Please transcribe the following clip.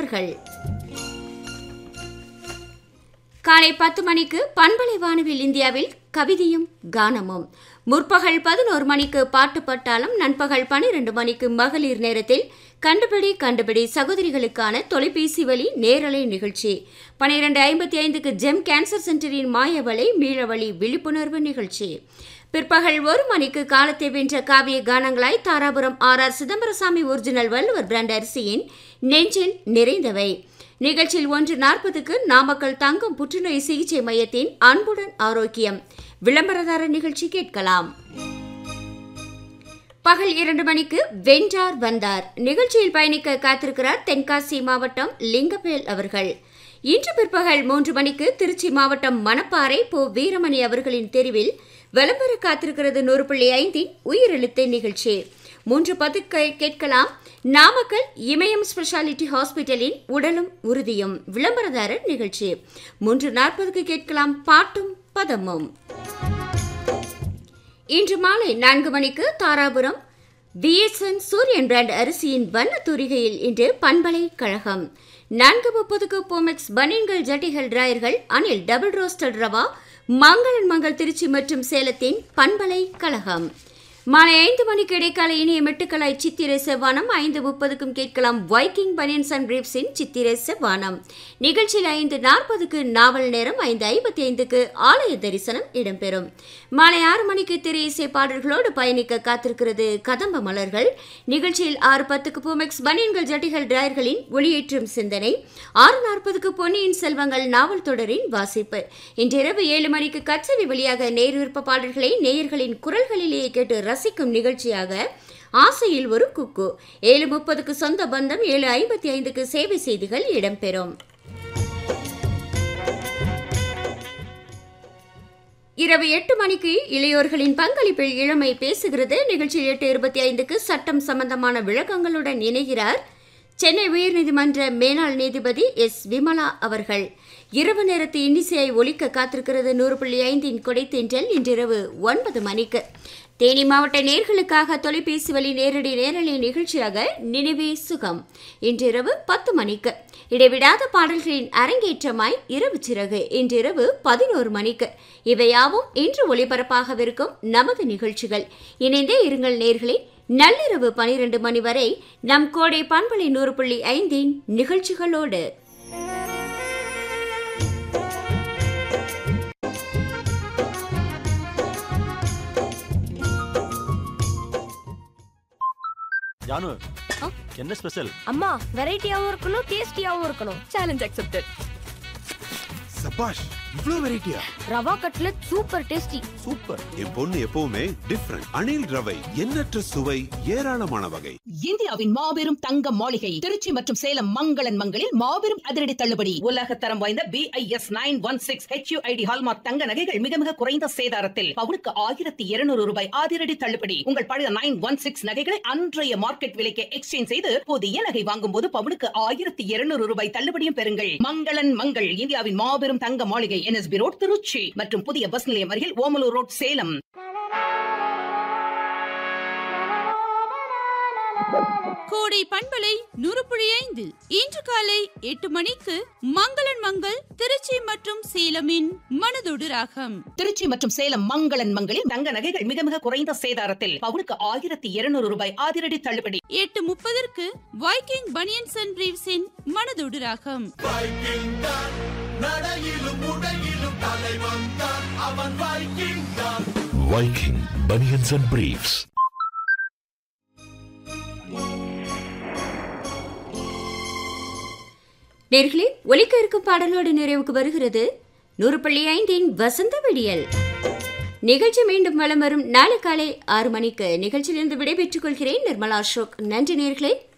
மலர்கள் காலை பத்து மணிக்கு பண்பலை வானவில் இந்தியாவில் கவிதையும் கானமும் முற்பகல் பதினோரு மணிக்கு பாட்டு பட்டாளம் நண்பகல் பனிரெண்டு மணிக்கு மகளிர் நேரத்தில் கண்டுபிடி கண்டுபிடி சகோதரிகளுக்கான தொலைபேசி வழி நேரலை நிகழ்ச்சி பனிரெண்டு ஐம்பத்தி ஐந்துக்கு ஜெம் கேன்சர் சென்டரின் மாயவலை மீளவழி விழிப்புணர்வு நிகழ்ச்சி பிற்பகல் ஒரு மணிக்கு காலத்தை வென்ற காவிய கானங்களாய் Dharapuram R R Chidambarasamy original Valluvar brand அரிசியின் நெஞ்சில் நிறைந்தவை நிகழ்ச்சியில் ஒன்று நாற்பதுக்கு நாமக்கல் தங்கம் புற்றுநோய் சிகிச்சை மையத்தின் அன்புடன் ஆரோக்கியம் விளம்பரதார நிகழ்ச்சி கேட்கலாம் பகல் இரண்டு மணிக்கு வென்றார் வந்தார் நிகழ்ச்சியில் பயணிக்க காத்திருக்கிறார் தென்காசி மாவட்டம் லிங்கவேல் அவர்கள் இன்று பிற்பகல் மூன்று மணிக்கு திருச்சி மாவட்டம் மணப்பாறை போ வீரமணி அவர்களின் தெரிவில் விளம்பர காத்திருக்கிறது நூறு புள்ளி ஐந்தின் உயிரெழுத்து நிகழ்ச்சி மூன்று பத்துக்கு கேட்கலாம் நாமக்கல் இமயம் ஸ்பெஷாலிட்டி ஹாஸ்பிட்டலின் உடலும் உறுதியும் விளம்பரதாரர் நிகழ்ச்சி மூன்று நாற்பதுக்கு கேட்கலாம் பாட்டும் பதமும் இன்று மாலை நான்கு மணிக்கு தாராபுரம் பிஎஸ்என் சூரியன் பிராண்ட் அரிசியின் வண்ண தூரிகையில் இன்று பண்பலை கழகம் நான்கு முப்பதுக்கு போமெக்ஸ் பனியன்கள் ஜட்டிகள் டிராயர்கள் அனில் டபுள் ரோஸ்டட் ரவா மங்களன் மங்கள் திருச்சி மற்றும் சேலத்தின் பண்பலை கழகம் மாலை ஐந்து மணிக்கு இடைக்கால இனிய மெட்டுக்கலாய் சித்திரை செவ்வானம் ஐந்து முப்பதுக்கும் கேட்கலாம் வைக்கிங் பனியன்ஸ் அண்ட் பிரீப்ஸின் சித்திரை செவ்வானம் நிகழ்ச்சியில் ஐந்து நாற்பதுக்கு நாவல் நேரம் ஐந்து ஐம்பத்தி ஐந்துக்கு ஆலய தரிசனம் இடம்பெறும் மாலை ஆறு மணிக்கு திரை இசை பாடல்களோடு பயணிக்க காத்திருக்கிறது கதம்ப மலர்கள் நிகழ்ச்சியில் ஆறு பத்துக்கு பூமெக்ஸ் பனியன்கள் ஜட்டிகள் டிராயர்களின் ஒளியேற்றும் சிந்தனை ஆறு நாற்பதுக்கு பொன்னியின் செல்வங்கள் நாவல் தொடரின் வாசிப்பு இன்றிரவு ஏழு மணிக்கு கச்சேரி வழியாக நேர் விருப்ப பாடல்களை நேயர்களின் குரல்களிலேயே கேட்டு ரசிக்கும் நிகழ்ச்சியாக ஆசையில் ஒரு குக்கு ஏழு முப்பதுக்கு சொந்த பந்தம் ஏழு ஐம்பத்தி ஐந்துக்கு சேவை செய்திகள் இடம்பெறும் இரவு எட்டு மணிக்கு இளையோர்களின் பங்களிப்பில் இளமை பேசுகிறது நிகழ்ச்சியில் எட்டு இருபத்தி ஐந்துக்கு சட்டம் சம்பந்தமான விளக்கங்களுடன் இணைகிறார் சென்னை உயர்நீதிமன்ற மேலாள் நீதிபதி எஸ் விமலா அவர்கள் இரவு நேரத்து இன்னிசையை ஒலிக்க காத்திருக்கிறது நூறு புள்ளி ஐந்தின் கொடைத்தென்றல் இன்றிரவு ஒன்பது மணிக்கு தேனி மாவட்ட நேர்களுக்காக தொலைபேசி வழி நேரடி நேரலை நிகழ்ச்சியாக நினைவே சுகம் இன்றிரவு பத்து மணிக்கு இடைவிடாத பாடல்களின் அரங்கேற்றமாய் இரவு சிறகு இன்றிரவு பதினோரு மணிக்கு இவையாவும் இன்று ஒளிபரப்பாகவிருக்கும் நமது நிகழ்ச்சிகள் இணைந்தே இருங்கள் நேர்களே நள்ளிரவு பனிரெண்டு மணி வரை நம் கோடை பண்பலை நூறு புள்ளி ஐந்தின் நிகழ்ச்சிகளோடு ஜானு என்ன ஸ்பெஷல் அம்மா வெரைட்டியாவும் இருக்கணும் டேஸ்டியாவும் இருக்கணும் சேலஞ்ச் அக்செப்டட் சபாஷ் இவ்ளோ வெரைட்டியா rava cutlet super tasty super என் பொண்ணு எப்பவுமே டிஃப்ரெண்ட் அணில் ரவை எண்ணற்ற சுவை ஏராளமான வகை இந்தியாவின் மாபெரும் தங்க மாளிகை திருச்சி மற்றும் சேலம் மங்களன் மங்களில் மாபெரும் அதிரடி தள்ளுபடி உலக தரம் வாய்ந்த BIS nine one six HUID hallmark தங்க நகைகள் மிக மிக குறைந்த சேதாரத்தில் பவுனுக்கு ஆயிரத்தி இருநூறு ரூபாய் அதிரடி தள்ளுபடி உங்கள் பழைய நைன் ஒன் சிக்ஸ் நகைகளை அன்றைய மார்க்கெட் விலைக்கு எக்ஸ்சேஞ்ச் செய்து புதிய நகை வாங்கும் போது பவுனுக்கு ஆயிரத்தி இருநூறு ரூபாய் தள்ளுபடியும் பெறுங்கள் மங்களன் மங்கள் இந்தியாவின் மாபெரும் தங்க மாளிகை என்எஸ்பி ரோட் திருச்சி மற்றும் புதிய பஸ் நிலையம் அருகில் ஓமலூர் ரோட் சேலம் கோடை பண்பலை நூறு புள்ளி ஐந்து இன்று காலை எட்டு மணிக்கு மங்களன் மங்கள் திருச்சி மற்றும் சேலமின் மனதொடு ராகம் திருச்சி மற்றும் சேலம் மங்களன் மங்களில் தங்க நகைகள் மிக மிக குறைந்த சேதாரத்தில் பவுனுக்கு ஆயிரத்தி இருநூறு ரூபாய் அதிரடி தள்ளுபடி எட்டு முப்பதற்கு வைக்கிங் பனியன்ஸ் அண்ட் பிரீவ்ஸின் மனதொடு ராகம் Viking Bunions and Briefs. நேர்களே ஒலிக்க இருக்கும் பாடலோடு நிறைவுக்கு வருகிறது நூறு புள்ளி ஐந்தின் வசந்த விடியல் நிகழ்ச்சி மீண்டும் வலம் வரும் நாளை காலை ஆறு மணிக்கு நிகழ்ச்சியிலிருந்து விடைபெற்றுக் கொள்கிறேன் நிர்மலா அசோக் நன்றி நேர்களே